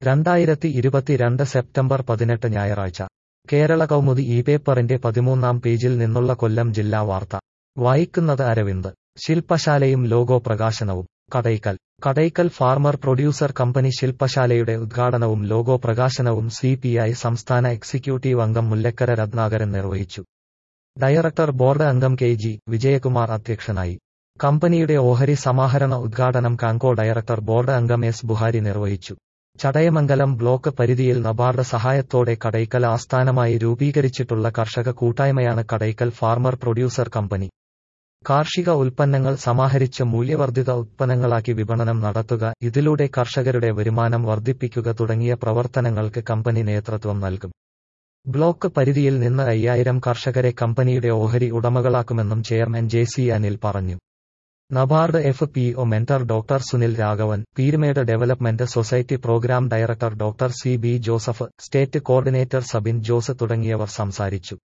രണ്ടായിരത്തി ഇരുപത്തിരണ്ട് സെപ്റ്റംബർ പതിനെട്ട് ഞായറാഴ്ച കേരള കൗമുദി ഈ പേപ്പറിന്റെ പതിമൂന്നാം പേജിൽ നിന്നുള്ള കൊല്ലം ജില്ലാ വാർത്ത വായിക്കുന്നത് അരവിന്ദ് ശില്പശാലയും ലോഗോ പ്രകാശനവും Kadakkal Kadakkal farmer producer company ശില്പശാലയുടെ ഉദ്ഘാടനവും ലോഗോ പ്രകാശനവും സി പി ഐ സംസ്ഥാന എക്സിക്യൂട്ടീവ് അംഗം മുല്ലക്കര രത്നാകരൻ നിർവഹിച്ചു ഡയറക്ടർ ബോർഡ് അംഗം കെ ജി വിജയകുമാർ അധ്യക്ഷനായി കമ്പനിയുടെ ഓഹരി സമാഹരണ ഉദ്ഘാടനം കാങ്കോ ഡയറക്ടർ ബോർഡ് അംഗം എസ് ബുഹാരി നിർവഹിച്ചു ചടയമംഗലം ബ്ലോക്ക് പരിധിയിൽ നബാർഡ് സഹായത്തോടെ കടയ്ക്കൽ ആസ്ഥാനമായി രൂപീകരിച്ചിട്ടുള്ള കർഷക കൂട്ടായ്മയാണ് കടയ്ക്കൽ ഫാർമർ പ്രൊഡ്യൂസർ കമ്പനി കാർഷിക ഉൽപ്പന്നങ്ങൾ സമാഹരിച്ച് മൂല്യവർദ്ധിത ഉൽപ്പന്നങ്ങളാക്കി വിപണനം നടത്തുക ഇതിലൂടെ കർഷകരുടെ വരുമാനം വർദ്ധിപ്പിക്കുക തുടങ്ങിയ പ്രവർത്തനങ്ങൾക്ക് കമ്പനി നേതൃത്വം നൽകും ബ്ലോക്ക് പരിധിയിൽ നിന്ന് അയ്യായിരം കർഷകരെ കമ്പനിയുടെ ഓഹരി ഉടമകളാക്കുമെന്നും ചെയർമാൻ ജെ സി അനിൽ പറഞ്ഞു NABARD F P O mentor doctor Sunil Raghavan Peermade development society programme director doctor C B Joseph state coordinator Sabin Jose തുടങ്ങിയവർ സംസാരിച്ചു